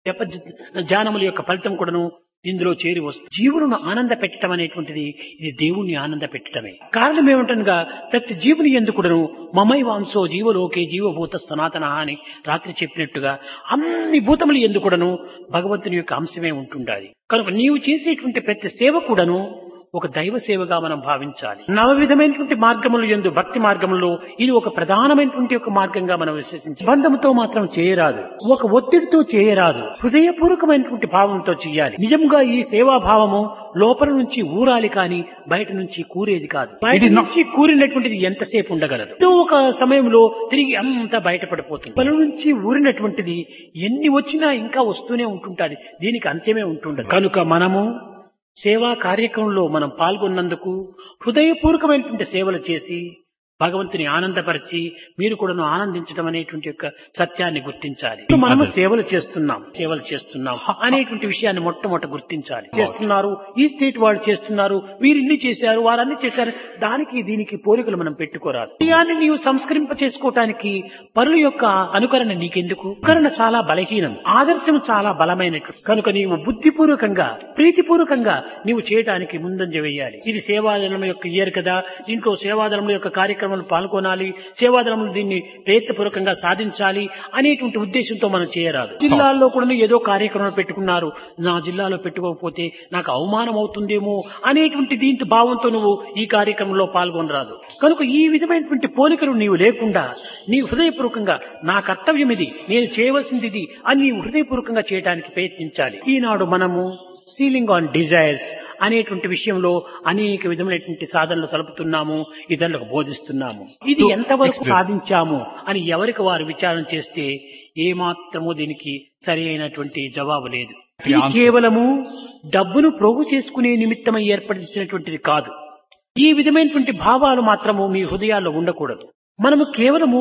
జప ధ్యానముల యొక్క ఫలితం కూడాను ఇందులో చేరి వస్తుంది జీవులను ఆనంద పెట్టడం అనేటువంటిది ఇది దేవుణ్ణి ఆనంద పెట్టడమే కారణం ఏమిటనగా ప్రతి జీవుని ఎందుకుడను మమై వాంసో జీవలోకే జీవభూత సనాతన అని రాత్రి చెప్పినట్టుగా అన్ని భూతములు ఎందుకుడను భగవంతుని యొక్క అంశమే ఉంటుండాలి కనుక నీవు చేసేటువంటి ప్రతి సేవ కూడాను ఒక దైవ సేవగా మనం భావించాలి నవ విధమైనటువంటి మార్గములు ఎందు భక్తి మార్గములో ఇది ఒక ప్రధానమైనటువంటి ఒక మార్గంగా మనం విశ్వసించాలి బంధముతో మాత్రం చేయరాదు ఒక ఒత్తిడితో చేయరాదు హృదయపూర్వకమైనటువంటి భావంతో చేయాలి నిజంగా ఈ సేవా భావము లోపల నుంచి ఊరాలి కాని బయట నుంచి కూరేది కాదు బయట It is not- నుంచి కూరినటువంటిది ఎంతసేపు ఉండగలదు ఏదో ఒక సమయంలో తిరిగి అంతా బయటపడిపోతుంది పలు నుంచి ఊరినటువంటిది ఎన్ని వచ్చినా ఇంకా వస్తూనే ఉంటుంటాది దీనికి అంత్యమే ఉంటుండదు కనుక మనము సేవా కార్యక్రమంలో మనం పాల్గొన్నందుకు హృదయపూర్వకమైనటువంటి సేవలు చేసి భగవంతుని ఆనందపరిచి మీరు కూడా ఆనందించడం అనేటువంటి యొక్క సత్యాన్ని గుర్తించాలి ఇప్పుడు మనము Others. సేవలు చేస్తున్నాం సేవలు చేస్తున్నాం అనేటువంటి విషయాన్ని మొట్టమొదట గుర్తించాలి చేస్తున్నారు ఈ స్టేట్ వాళ్ళు చేస్తున్నారు వీరు ఇన్ని చేశారు వారన్ని చేశారు దానికి దీనికి పోలికలు మనం పెట్టుకోరాదు విషయాన్ని నీవు సంస్కరింప చేసుకోవటానికి పరుల యొక్క అనుకరణ నీకెందుకు అనుకరణ చాలా బలహీనం ఆదర్శం చాలా బలమైనట్టు కనుక నీవు బుద్ధిపూర్వకంగా ప్రీతిపూర్వకంగా నీవు చేయటానికి ముందంజ వేయాలి ఇది సేవాదళం యొక్క ఇయర్ కదా దీంట్లో సేవాదళం యొక్క కార్యక్రమాలు పాల్గొనాలి సేవాదళములు దీన్ని ప్రయత్నపూర్వకంగా సాధించాలి అనేటువంటి ఉద్దేశంతో మనం చేయరాదు జిల్లాల్లో కూడా ఏదో కార్యక్రమం పెట్టుకున్నారు నా జిల్లాలో పెట్టుకోకపోతే నాకు అవమానం అవుతుందేమో అనేటువంటి దీంతో భావంతో నువ్వు ఈ కార్యక్రమంలో పాల్గొనరాదు కనుక ఈ విధమైనటువంటి పోలికలు నీవు లేకుండా నీ హృదయపూర్వకంగా నా కర్తవ్యం ఇది నేను చేయవలసింది ఇది అని నీవు హృదయపూర్వకంగా చేయడానికి ప్రయత్నించాలి ఈనాడు మనము సీలింగ్ ఆన్ డిజైర్స్ అనేటువంటి విషయంలో అనేక విధమైనటువంటి సాధనలు సలుపుతున్నాము ఇతరులకు బోధిస్తున్నాము ఇది To ఎంతవరకు express. సాధించాము అని ఎవరికి వారు విచారణ చేస్తే ఏ మాత్రము దీనికి సరి అయినటువంటి జవాబు లేదు The ఇది answer. కేవలము డబ్బును ప్రోగు చేసుకునే నిమిత్తమై ఏర్పడినటువంటిది కాదు ఈ విధమైనటువంటి భావాలు మాత్రము మీ హృదయాల్లో ఉండకూడదు మనము కేవలము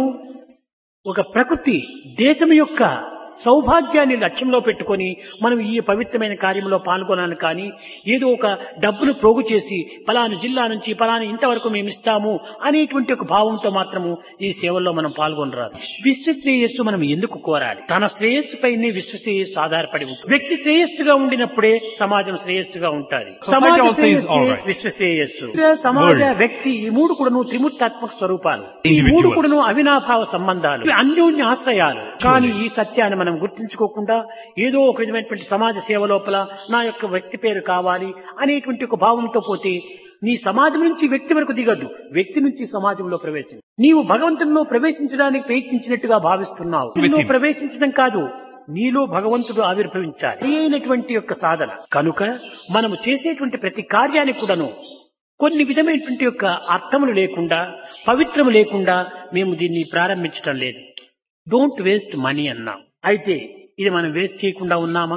ఒక ప్రకృతి దేశం యొక్క సౌభాగ్యాన్ని లక్ష్యంలో పెట్టుకొని మనం ఈ పవిత్రమైన కార్యంలో పాల్గొనాలి కానీ ఏదో ఒక డబ్బును ప్రోగు చేసి పలాని జిల్లా నుంచి పలాని ఇంతవరకు మేము ఇస్తాము అనేటువంటి ఒక భావంతో మాత్రము ఈ సేవల్లో మనం పాల్గొనరాదు విశ్వ శ్రేయస్సు మనం ఎందుకు కోరాలి తన శ్రేయస్సుపైనే విశ్వ శ్రేయస్సు ఆధారపడి ఉంటుంది వ్యక్తి శ్రేయస్సుగా ఉండినప్పుడే సమాజం శ్రేయస్సుగా ఉంటుంది Society సమాజ also is శ్రేయస్సే all right. విశ్వ శ్రేయస్సు సమాజ వ్యక్తి ఈ మూడు కూడాను త్రిమూర్తాత్మక స్వరూపాలు ఈ Individual. మూడు కూడాను అవినాభావ సంబంధాలు ఇవి అన్యోన్య ఆశ్రయాలు కానీ ఈ సత్యాన్ని మనం గుర్తించుకోకుండా ఏదో ఒక విధమైనటువంటి సమాజ సేవ లోపల నా యొక్క వ్యక్తి పేరు కావాలి అనేటువంటి ఒక భావంతో పోతే నీ సమాజం నుంచి వ్యక్తి వరకు దిగద్దు వ్యక్తి నుంచి సమాజంలో ప్రవేశం నీవు భగవంతునిలో ప్రవేశించడానికి ప్రయత్నించినట్టుగా భావిస్తున్నావు With నీలో him. ప్రవేశించడం కాదు నీలో భగవంతుడు ఆవిర్భవించాలి ఇది అయినటువంటి యొక్క సాధన కనుక మనము చేసేటువంటి ప్రతి కార్యానికి కూడాను కొన్ని విధమైనటువంటి యొక్క అర్థములు లేకుండా పవిత్రము లేకుండా మేము దీన్ని ప్రారంభించటం లేదు డోంట్ వేస్ట్ మనీ అన్నాం అయితే ఇది మనం వేస్ట్ చేయకుండా ఉన్నామా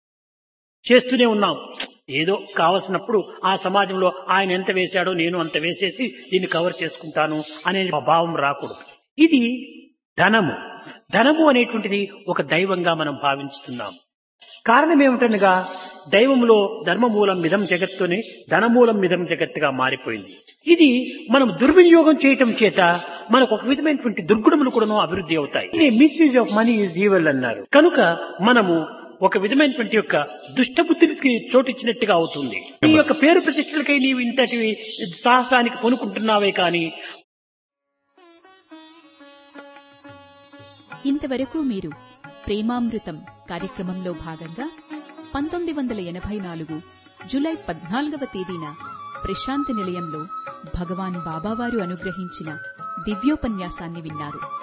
చేస్తూనే ఉన్నాం ఏదో కావలసినప్పుడు ఆ సమాజంలో ఆయన ఎంత వేశాడో నేను అంత వేసేసి దీన్ని కవర్ చేసుకుంటాను అనే భావం రాకూడదు ఇది ధనము ధనము అనేటువంటిది ఒక దైవంగా మనం భావించుతున్నాం కారణం ఏమిటనగా దైవములో ధర్మమూలం మిదం జగత్తుని ధనమూలం మిదం జగత్తుగా మారిపోయింది ఇది మనం దుర్వినియోగం చేయటం చేత మనకు ఒక విధమైనటువంటి దుర్గుణములు కూడా అభివృద్ధి అవుతాయి misuse of money is evil అన్నారు కనుక మనము ఒక విధమైనటువంటి యొక్క దుష్టబుద్ధికి చోటిచ్చినట్టుగా అవుతుంది నీ యొక్క పేరు ప్రతిష్టలకై నీవు ఇంతటి సాహసానికి కొనుక్కుంటున్నావే కానీ ఇంతవరకు మీరు ప్రేమామృతం కార్యక్రమంలో భాగంగా పంతొమ్మిది వందల ఎనభై నాలుగు జులై పద్నాలుగవ తేదీన ప్రశాంతి నిలయంలో భగవాన్ బాబావారు అనుగ్రహించిన దివ్యోపన్యాసాన్ని విన్నారు